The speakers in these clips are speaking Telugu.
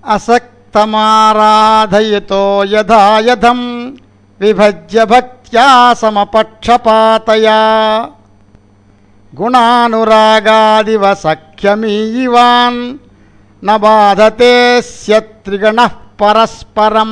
అసక్తమారాధయతో యథాయథం విభజ్య భక్త్యా సమపక్షపాతయా గుణానురాగాదివ సఖ్యమీవాన్ న బాధతే స్యత్రిగణ పరస్పరం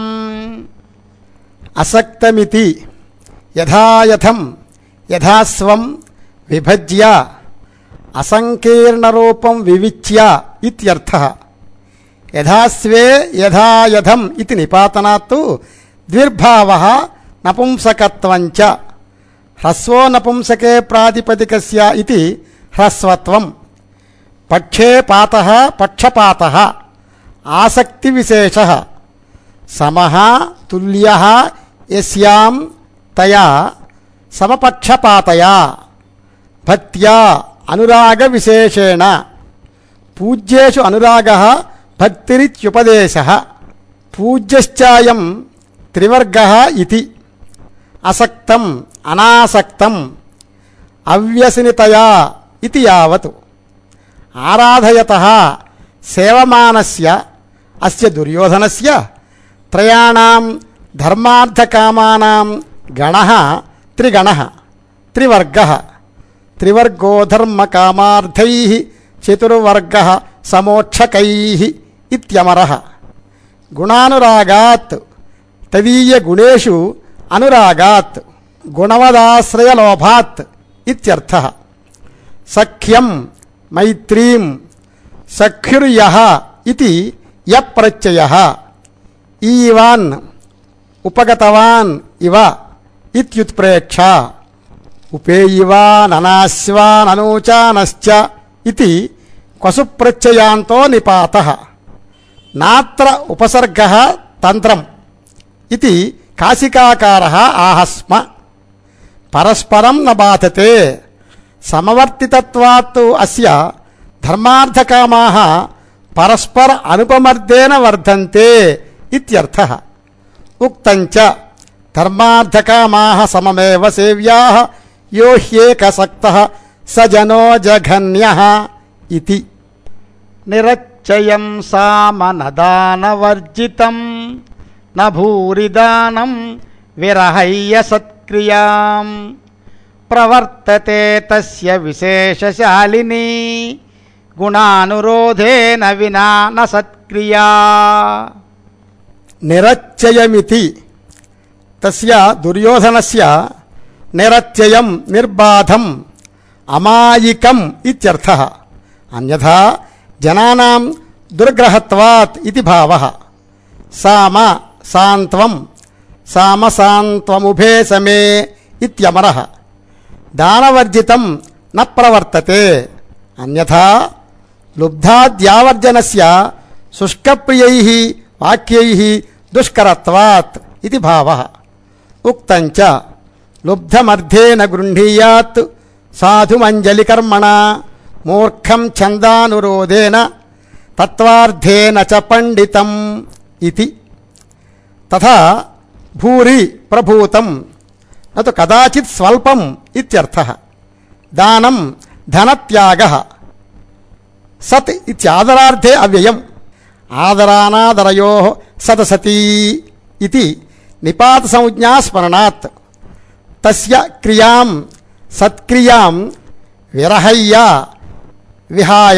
అసక్తమితి యథాయథం యథాస్వం విభజ్య అసంకీర్ణరూపం వివిచ్య ఇత్యర్థ యథాస్వే యథాయథం ఇది నిపాతనాత్తు ద్విర్భావ నపుంసకత్వంచ హ్రస్వో నపుంసకే ప్రాతిపదికస్య ఇది హ్రస్వత్వం పక్షే పాత పక్షపాత ఆసక్తివిశేష సమః తుల్యః యస్యాం తయా సమపక్షపాతయా భక్త్యా అనురాగ విశేషేణ పూజ్యేషు అనురాగ భక్తిరిత్యుపదేశ పూజ్యశ్చాయం త్రివర్గ ఇది అసక్తం అనాసక్తం అవ్యసనితయా ఇది యావత్ ఆరాధయత సేవమానస్య అస్య దుర్యోధనస్య త్రయాణం ధర్మార్థకామానాం గణ త్రిగణ త్రివర్గ త్రివర్గో ధర్మకామార్థై చతుర్వర్గ సమోక్షకై ఇత్యమర గుణానురాగాత్ తదీయ గుణేషు అనురాగాత్ గుణవదాశ్రయలోభాత్ ఇత్యర్థ సఖ్యం మైత్రీం సఖ్యుర్య ఇది యప్రత్యయ ఈవాన్ ఉపగతవాన్ ఇవ ఇత్యుత్ప్రేక్ష ఉపేయివాననాశ్వాననూచానశ్చ ఇది క్వసు ప్రత్యయాంతో నిపాత నాత్ర ఉపసర్గ తంత్రం ఇది కాశికాకార ఆహస్మ పరస్పరం న బాధతే సమవర్తితత్వాత్ అస్య ధర్మార్థకామాः పరస్పర అనుపమర్దేన వర్ధంతే ఇత్యర్థः ఉక్తంచ ధర్మార్థకామాः సమమేవ సేవ్యాः యో హ్యేకసక్తः స జనో జఘన్యः ఇతి నిరచ్చయం సామనదానవర్జితం న భూరిదానం విరహయ్య సత్క్రియాం ప్రవర్తతే తస్య విశేషశాలిని గుణానురోధేన వినా న సత్క్రియా నిరచ్చయమితి తస్య దుర్యోధనస్య నిరచ్చయం నిర్బాధం అమాయికం ఇత్యర్థः అన్యథా జనానాం దుర్గ్రహత్వాత్ ఇది భావः సామ సాంత్వం సామసాంత్వముభే సమే ఇత్యమరः దానవర్జితం న ప్రవర్తతే అన్యథా లుబ్ధాద్యావర్జనస్య శుష్కప్రియైः వాక్యైः దుష్కరత్వాత్ ఇది భావः ఉక్తంచ లుబ్ధమర్థేన గృహ్ణీయాత్ సాధుమంజలికర్మణ మూర్ఖం ఛందానురోధేన తత్వార్థేన చ పండితం ఇది తథా భూరి ప్రభూతం నతు కదాచిత్ స్వల్పం ఇత్యర్థः దానం ధనత్యాగः సత్ ఇత్యాదరార్థే అవ్యయం ఆదరానాదరయో సదసతి ఇది నిపాత సంజ్ఞా స్మరణాత్ తస్య క్రియాం సత్క్రియాం విరహయ్య విహాయ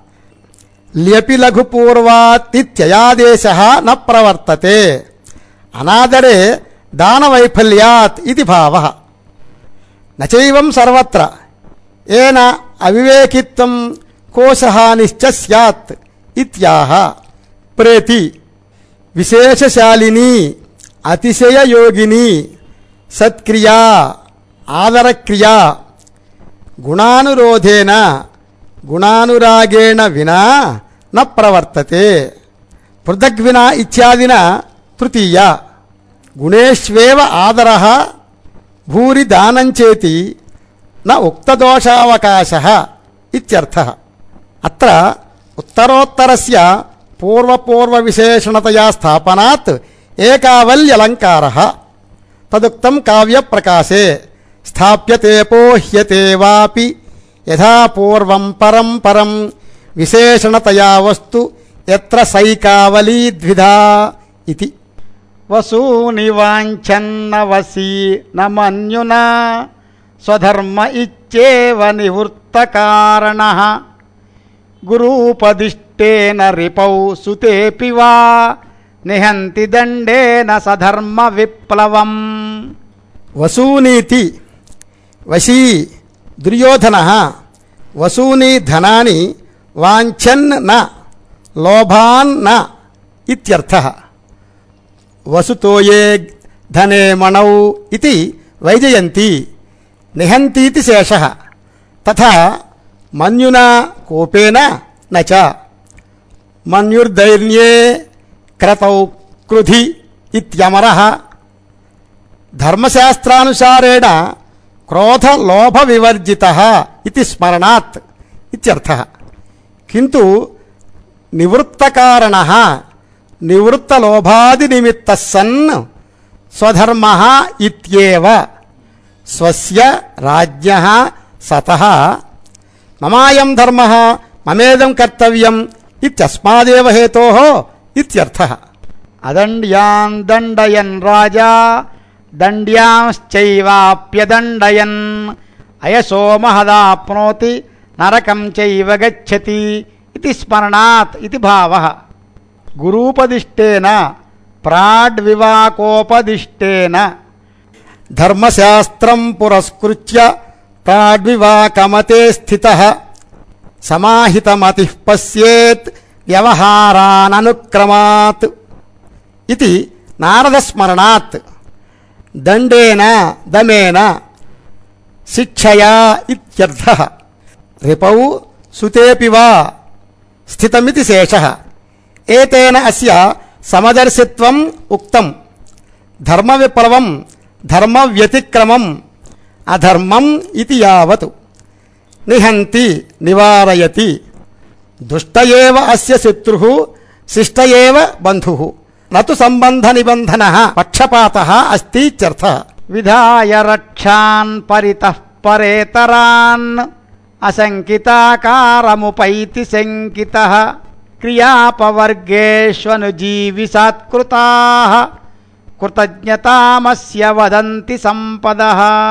ల్యపి లఘుపూర్వాతిథ్యయాదేశ న ప్రవర్తతే అనాదరే దానవైఫల్యాత్ ఇది భావ నచైవం సర్వత్ర ఏన అవివేకిత్వం కోశహానిశ్చ స్యాత్ ఇత్యాహ ప్రేతి విశేషశాలిని అతిశయయోగిని సత్క్రియా ఆదరక్రియా గుణానురోధేన గుణానురాగేణ వినా న ప్రవర్తతే పృథగ్వినా ఇత్యాదిన తృతీయ గుణేష్వేవ ఆదర భూరి దానంచేతి న ఉక్తదోషావకాశ ఇత్యర్థ అత్ర ఉత్తరోత్తరస్య పూర్వపూర్వవిశేషణతయా స్థాపనాత్ ఏకావల్యలంకార తదుక్తం కావ్యప్రకాశే స్థాప్యతే పోహ్యతే వాపి యథా పూర్వం పరం పరం విశేషణతయా వస్తు ఎత్ర సైకావలీ ద్విధా ఇది వసూని వాంఛన్న వసీ న మన్యునా స్వధర్మ ఇచ్చేవ నివృత్త కారణ గురూపదిష్టేన రిపౌ సుతేపి వా నిహంతి దండేన సధర్మ విప్లవం వసూనీతి వశీ దుర్యోధన వసూని ధనాని వాంఛన్ న లోభాన్ న ఇత్యర్థ వసుతోయే ధనే మణౌ ఇది వైజయంతి నిహంతీతి శేష తథా మన్యునా కోపేన నచ మన్యుర్దైర్యే క్రతౌ క్రుధి ఇత్యమరః ధర్మశాస్త్రానుసారేణ క్రోధ లోభ వివర్జిత ఇది స్మరణాత్ ఇత్యర్థ కింటు నివృత్తకారణ నివృత్తలోభాది నిమిత్త సన్ స్వధర్మ ఇత్యేవ స్వస్య రాజ్య సతః మమాయం ధర్మ మమేదం కర్తవ్యం ఇత్యస్మాదేవ హేతో ఇత్యర్థః అదండ్యాన్ దండయన్ రాజా దండ్యాంశ్చైవాప్యదండయన్ అయసో మహదాప్నోతి నరకం చైవ గచ్చతి ఇది స్మరణాత్ ఇది భావ గురూపదిష్టేన ప్రాడ్వివాకోపదిష్టేన ధర్మశాస్త్రం పురస్కృత్య ప్రాడ్వివాకమతే స్థిత సమాహితమతి పశ్యేత్ వ్యవహారాననుక్రమాత్ ఇది నారదస్మరణాత్ దండేన దమేన శిక్షయా ఇత్యర్థ రిపౌ సుతేపి వా స్థితమితి శేషः ఏతేన అస్య సమదర్శిత్వం ఉక్తం ధర్మ విప్లవం ధర్మ వ్యతిక్రమం అధర్మం ఇది యావత్ నిహంతి నివారయతి దుష్ట ఏవ అస్య శత్రు శిష్ట ఏవ బంధు నతు సంబంధ నిబంధన పక్షపాత అస్తి ఇత్యర్థ విధాయ రక్షాన్ పరితః పరేతరాన్ అశంకితాకారముపైతి శంకిత క్రియాపవర్గేష్వనుజీవిసాత్కృతా కృతజ్ఞతామస్య వదంతి సంపద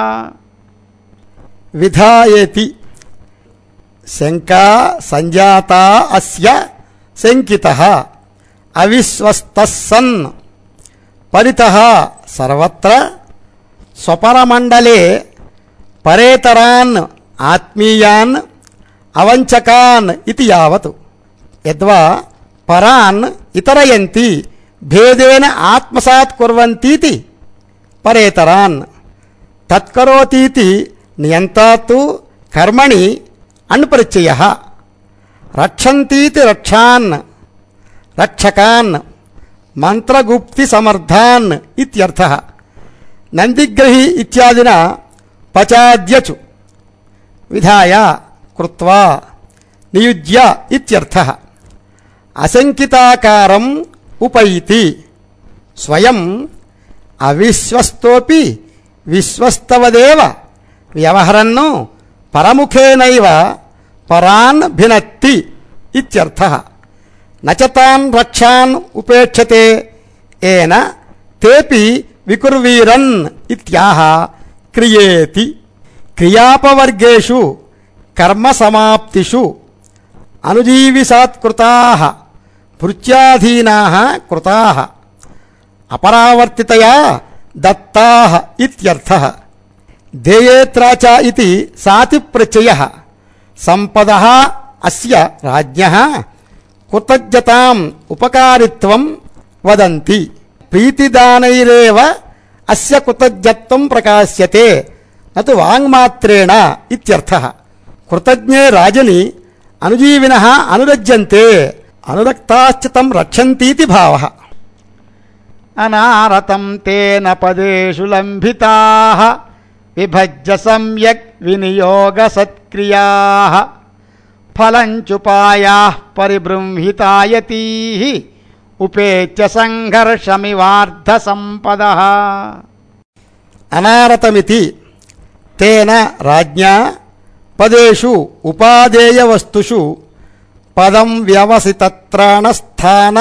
విధాయేతి శంకా సంజాత అస్య శంకిత అవిశ్వస్త సన్ పరిత సర్వత్ర స్వపరమండలే పరేతరాన్ ఆత్మీయాన్ అవంచకాన్ ఇది యావత్ యద్వా పరాన్ ఇతరయంతి భేదేన ఆత్మసాత్ కుర్వంతీతి పరేతరాన్ తత్కరోతీతి నియంతాత్తు కర్మణి అణ్పరిచయ రక్షంతీతి రక్షాన్ రక్షకాన్ మంత్రగుప్తి సమర్థాన్ ఇత్యర్థ నందిగ్రహి ఇత్యాదిన పచాద్యచు విధాయ కృత్వా నియుజ్య ఇత్యర్థ అశంకితాకారం ఉపైతి స్వయం అవిశ్వస్తోపి విశ్వస్తవదేవ వ్యవహరన్ను పరముఖేనైవ పరాన్ భినత్తి ఇత్యర్థ నచతాన్ రక్షాన్ ఉపేక్షతే ఏన తేపి వికుర్వీరన్ ఇత్యాహ క్రియేతి క్రియాపవర్గేషు కర్మసమాప్తిషు అనుజీవిసాత్కృతా భృత్యాధీనా కృతా అపరావర్తితయా దత్తా ఇత్యర్థ దేయేత్రాచ ఇది సాతి ప్రత్యయ సంపద అస్య రాజ్ఞ కృతజ్ఞతాం ఉపకారిత్వం వదంతి ప్రీతిదానైరేవ అస్య కృతజ్ఞత్వం ప్రకాశ్యతే నతు వాంగ్మాత్రేణ ఇత్యర్థ కృతజ్ఞే రాజని అనుజీవిన అనురజ్యంతే అనురక్తాశ్చ తం రక్షంతీతి భావ అనారతం తేన పదేషు లంభితా విభజ్య సమ్యక్ వినియోగ సత్క్రియా ఫలంచుపాయా పరిబృంహితాయతీ ఉపేత్య సంఘర్షమివార్ధ సంపద అనారతమితి తేన రాజ్ఞా పదేషు ఉపాదేయవస్తుషు పదం వ్యవసితత్రాణస్థాన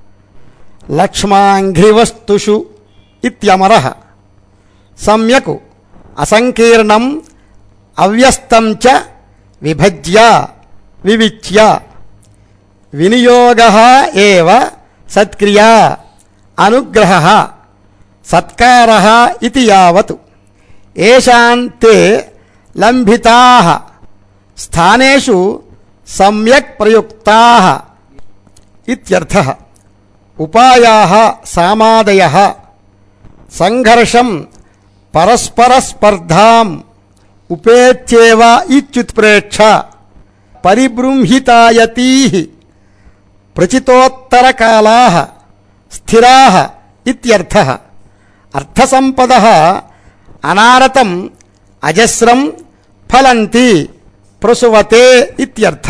లక్ష్మాంఘ్రివస్తుషు ఇత్యమర సమ్యక్ అసంకీర్ణం అవ్యస్తం చ విభజ్య వివిచ్య వినియోగ ఏవ సత్క్రియా అనుగ్రహ సత్కార ఇది యావత్ ఏషాన్ తే లంభితా స్థానేషు సమ్యక్ ప్రయుక్తా ఇత్యర్థః ఉపాయాः సామాదయः సంఘర్షం పరస్పరస్పర్ధాం ఉపేత్యేవ ఇత్యుత్ప్రేక్ష పరిబృంహితాయతీ ప్రచితోత్తరకాలా స్థిరా ఇత్యర్థ అర్థసంపద అనారతం అజస్రం ఫలంతి ప్రసువతే ఇత్యర్థ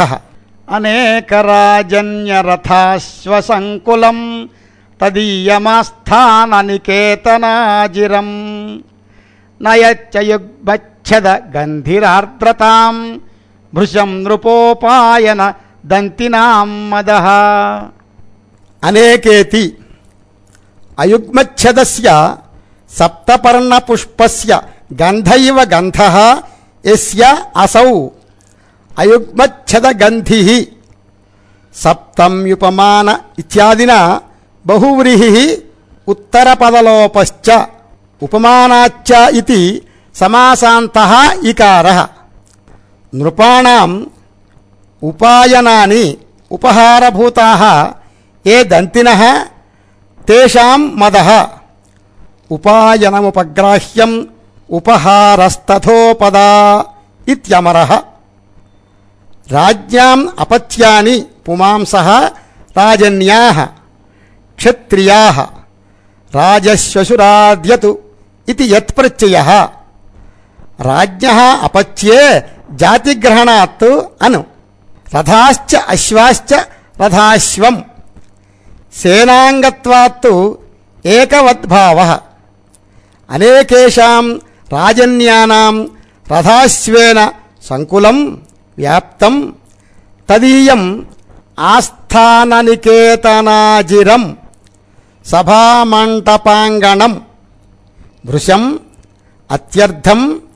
అనేకరాజన్యరథాశ్వసంకులం తదీయమాస్థాననికేతనాజిరం నయచ్చయుగ్మచ్చద గంధిరార్ద్రతాం భృశం నృపోపాయన దంతినాం మదః అనేకేతి అయుగ్మచ్ఛదస్య సప్తపర్ణపుష్పస్య గంధైవ గంధః యస్య అసౌ అయుగ్మచ్ఛదగంధి సప్తమ్యుపమాన ఇత్యాదిన బహువ్రీహి ఉత్తరపదలోపశ్చ ఉపమానాచ్చ ఇది సమాసాంతః ఇకారः నృపాణం ఉపాయనాని ఉపహారభూతాः ఏ దంతినः తేషాం మదః ఉపాయనముపగ్రాహ్యం ఉపహారస్తథోపదా ఇత్యమరः రాజ్యాం అపత్యాని పుమాంసః రాజన్యాः క్షత్రియాः రాజశ్వశురాద్యతు ఇది యత్ప్రత్యయः రాజ్ఞः అపత్యే జాతిగ్రహణాత్ అను రథాశ్చ అశ్వాశ్చ రథాశ్వం సేనాంగత్వాత్తు ఏకవద్భావ అనేకేషాం రాజన్యానాం రథాశ్వేన సంకులం వ్యాప్తం తదీయం ఆస్థాననికేతనాజిరం సభామంటపాంగణం భృశం అత్యర్థం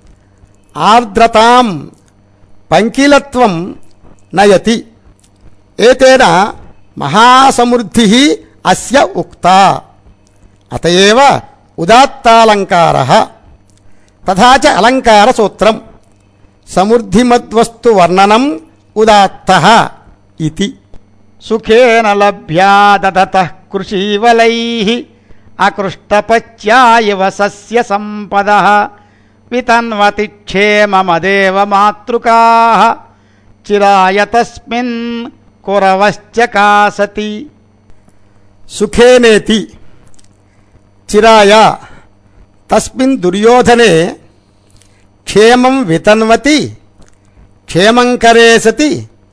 ఆర్ద్రతాం పంకిలత్వం నయతి ఏతేన మహాసమృద్ధి అస్య ఉక్తా అతయేవ ఉదాత్తాలంకార తథా చ అలంకార సూత్రం సమృద్ధిమద్వస్తు వర్ణనం ఉదాత్త ఇది సుఖేన లభ్యా దదతః కృషీవలైః అకృష్టపచ్యా ఇవ సస్య సంపదః వితన్వతి క్షేమమదేవ మాతృకాः చిరాయ తస్మిన్ కురవశ్చ కాసతి సుఖేనేతి చిరాయ తస్మిన్ దుర్యోధనే క్షేమం వితన్వతి క్షేమంకరే సతి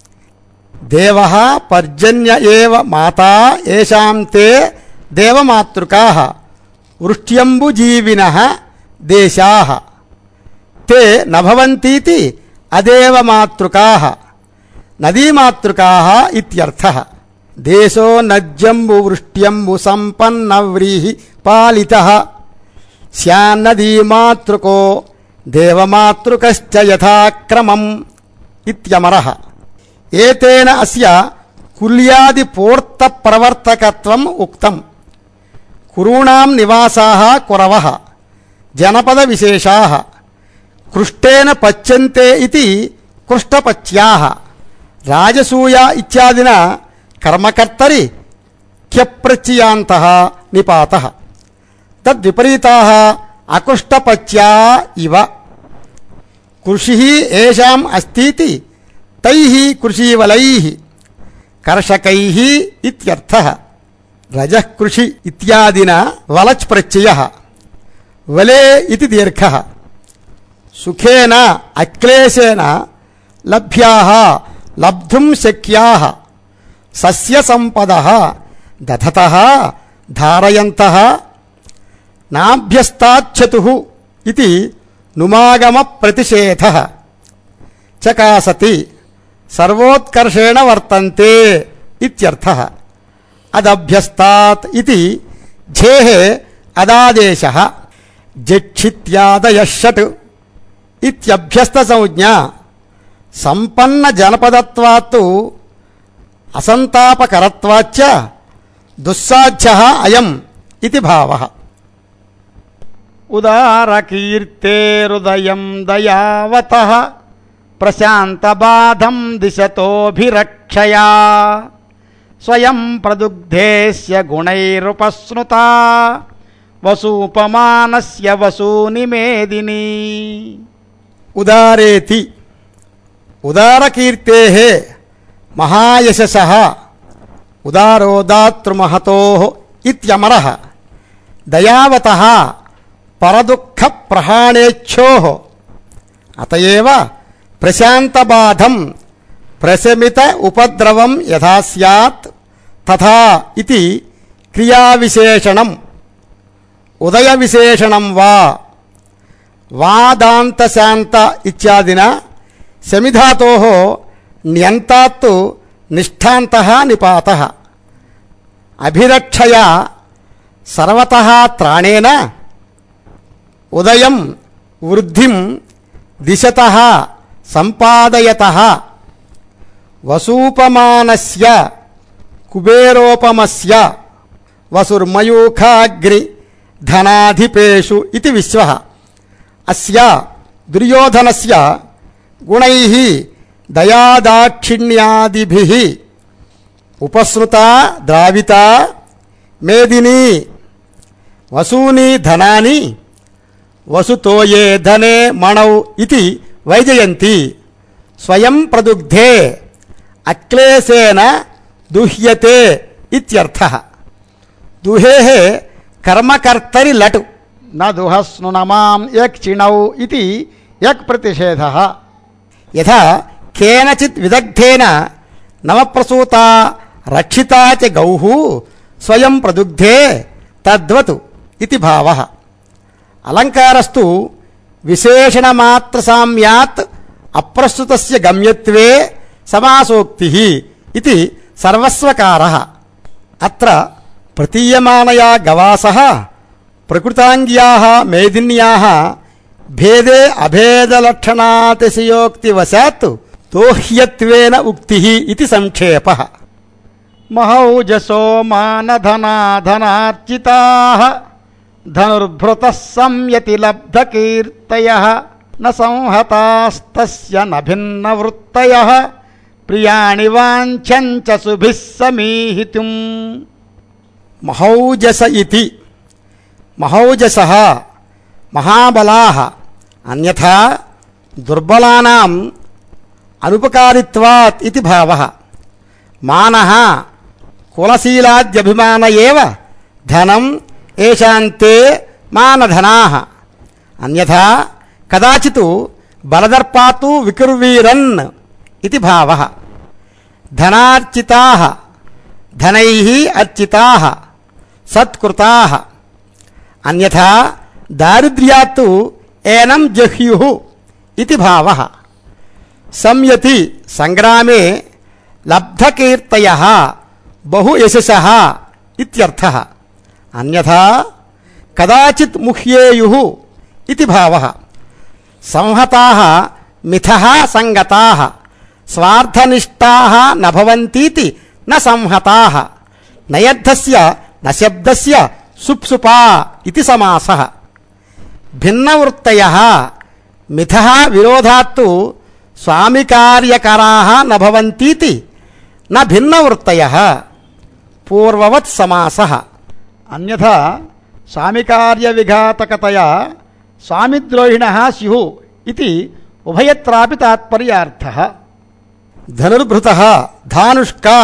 దేవ పర్జన్య ఏవ మాతా ఏషాం తే దేవమాతృకా వృష్ట్యంబుజీవిన దేశా తే నభవంతీతి అదేవమాతృకా నదీమాతృకా ఇత్యర్థ దేశో నద్యంబు వృష్ట్యంబు సంపన్నవ్రీహి పాలిత స్యాన్నదీమాతృకో దేవమాతృకశ్చ యథాక్రమం ఇత్యమరః ఏతేన అస్య కుల్యాది పూర్త ప్రవర్తకత్వం ఉక్తం కురూణాం నివాసాः కురవः జనపద విశేషాः కృష్టేన పచ్యంతే ఇది కృష్టపచ్యాः రాజసూయ ఇత్యాదిన కర్మకర్తరి క్యప్రత్యయాంతః నిపాతः తద్విపరీతాः అకృష్టపచ్యా ఇవ కృషి ఏషాం అస్तीति తైః కృషీవలైః కర్షకైః ఇత్యర్థः రజః కృషి ఇత్యాదిన వలచ్ ప్రత్యయः వలే ఇది దీర్ఘः సుఖేన అక్లేశేన లభ్యాः లబ్ధుం శక్యాः సస్యసంపదः దధతः ధారయంతः నాభ్యస్తాచ్చతుః ఇది నుమాగమ ప్రతిషేధः చకాసతి సర్వోత్కర్షేణ వర్తంతే ఇత్యర్థః అదభ్యస్తాత్ ఇది ఝేః అదాదేశः జక్షిత్యాదయः షట్ ఇత్యభ్యస్త సంజ్ఞ సంపన్న జనపదత్వాత్తు అసంతాపకరత్వాచ్చ దుస్సాధ్య అయం ఇది భావः ఉదారకీర్తేరుదయం దయావత ప్రశాంతబాధం దిశతోభిరక్షయా స్వయం ప్రదుగ్ధేస్య గుణైరుపస్నుత వసూపమానస్య వసూని మేదిని ఉదారేతి ఉదారకీర్తే మహాయశస ఉదారోదాతృమహతో ఇత్యమర దయావత పరదుఃఖ ప్రహాణేచ్ఛో అతయేవ ప్రశాంతబాధం ప్రశమిత ఉపద్రవం యథా స్యాత్ తథా ఇది క్రియావిశేషణం ఉదయ విశేషణం వా వాదాంతశాంత ఇత్యాదిన శమిధాతో న్యంతాత్తు నిష్ఠాంత నిపాత అభిరక్షయ సర్వత త్రాణేన ఉదయం వృద్ధిం దిశత సంపాదయత వసూపమానస్య కుబేరోపమస్య వసుర్మయూఖాగ్ని ధనాధిపేషు ఇది విశ్వ అస్య దుర్యోధనస్య గుణైః దయాదాక్షిణ్యాదిభిः ఉపసృతా ద్రావితా మేదిని వసూని ధనాని వసుతోయే ధనే మణౌ ఇది వైజయంతి స్వయం ప్రదుగ్ధే అక్లేశేన దుహ్యతే ఇత్యర్థః దుహేః కర్మకర్తరి లటు న దుహస్ను నమాం యక్షిణౌ ఇది యక్ ప్రతిషేధ యథా కేనచిత్ విదగ్ధేన నవప్రసూత రక్షితా చ గౌః స్వయం ప్రదుగ్ధే తద్వత్ ఇది భావः అలంకారస్తు విశేషణమాత్ర సామ్యాత్ అప్రస్తుతస్య గమ్యత్వే సమాసోక్తిః ఇది సర్వస్వకారः అత్ర ప్రతీయమానయా గవాసः ప్రకృతాంగ్యాः మేదిన్యాः భేదే అభేదలక్షణాతిశయోక్తివశాత్ దోహ్యత్వేన ఉక్తిः ఇది సంక్షేపः మహౌజసో మానధనాధనార్చితా ధనుర్భృత సంయతి లబ్ధకీర్తయ న సంహతాస్తస్య న భిన్నవృత్తయ ప్రియాణి వాంఛంచ సుభిः సమీహితుం మహౌజస ఇతి మహౌజస మహాబలా అన్యథా దుర్బలానాం అనుపకారిత్వాత్ ఇది భావ మాన కులశీలాద్యభిమాన ఏవ ధనం ఏషాంతే మానధనా అన్యథా కదాచిత్ బలదర్పాతు వికుర్వీరన్ ఇది భావ ధనార్చితా ధనై అర్చితా సత్కృతా అన్యథా దారిద్ర్యాత్తు ఏనం జహ్యు ఇది భావ సంయతి సంగ్రామే లబ్ధకీర్తయ బహు యశస ఇత్యర్థ అన్యథా కదాచిత్ ముహ్యేయు ఇది భావ సంహతా మిథ సంగతా స్వార్థనిష్టా నభవంతీతి న సంహతా నయర్థస్య నశబ్దస్య సుప్సుపా ఇది సమాస భిన్నవృత్తయ మిథ విరోధాత్తు స్వామికార్యకరా నభవంతీతి న భిన్నవృత్తయ పూర్వవత్ సమాస అన్యథా స్వామికార్య విఘాతకతయా స్వామిద్రోహిణ స్యు ఇది ఉభయత్రాపి తాత్పర్యార్థ ధనుర్భృత ధానుష్కా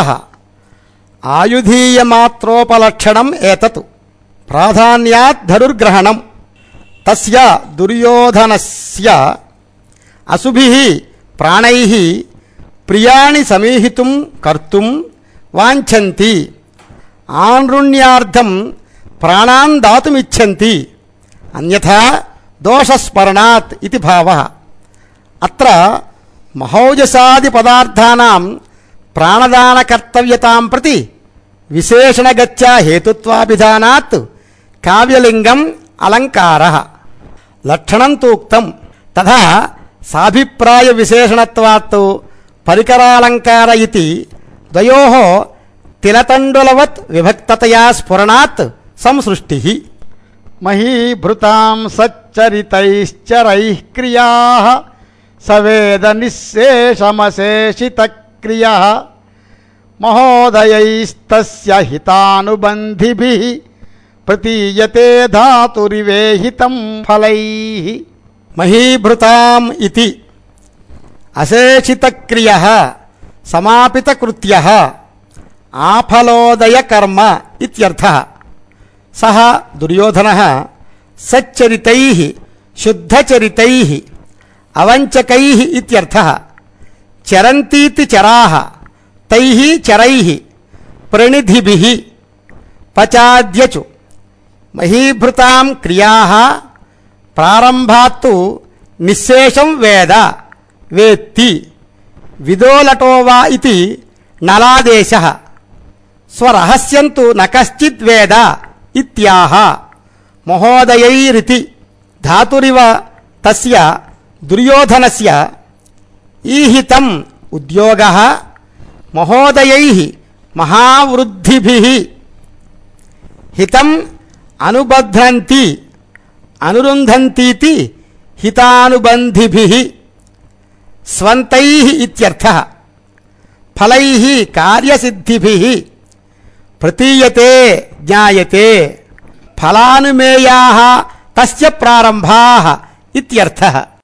ఆయుధీయమాత్రోపలక్షణం ఏతత్ ప్రాధాన్యాత్ ధనుర్గ్రహణం తస్య దుర్యోధనస్య అశుభిః ప్రాణైః ప్రియాణి సమీహితుం కర్తుం వాంఛంతి ఆనృణ్యార్థం ప్రాణాన్ దాతుమిచ్చంతి అన్యథా దోషస్మరణాత్ ఇది భావः అత్ర మహౌజసాది పదార్థానాం ప్రాణదాన కర్తవ్యతాం ప్రతి విశేషణగత్యా హేతుత్వాభిధానాత్ కావ్యలింగం అలంకార లక్షణం తూక్తం తథా సాభిప్రాయ విశేషణత్వాత్ పరికరాలంకార ఇది ద్వయో తిలతండులవత్ విభక్తతయా స్ఫురణాత్ సంసృష్టి మహీభృతాం సచ్చరితైశ్చరైః క్రియాः సవేద నిశ్శేషమశేషితక్రియः మహోదయైస్తస్య హితానుబంధిభిः ప్రతీయతే ధాతురివేహితం ఫలైः మహీభృతాం ఇది అశేషితక్రియ సమాపితకృత్య ఆఫలోదయ కర్మ ఇత్యర్థ సహ దుర్యోధన సచ్చరితై శుద్ధచరితై అవంచకై ఇత్యర్థ చరంతీతి చరా తై చరై ప్రణిధిభి పచాద్యచు మహీభృతాం క్రియా ప్రారంభాత్తు నిశ్శేషం వేద వేత్తి విదోలటో వా ఇది నలాదేశ స్వరహస్యంతు న కశ్చిద్ వేద ఇత్యాహ మహోదయైరితి ధాతురివ తస్య దుర్యోధనస్య ఈహితం ఉద్యోగ మహోదయై మహావృద్ధిభిః హితం అనుబధ్నంతి అనురుంధంతీతి హితానుబంధిభిః స్వంతై ఇత్యర్థ ఫలై కార్యసిద్ధిభిః ప్రతీయతే జ్ఞాయతే ఫలానుమేయా తస్య ప్రారంభా ఇత్యర్థ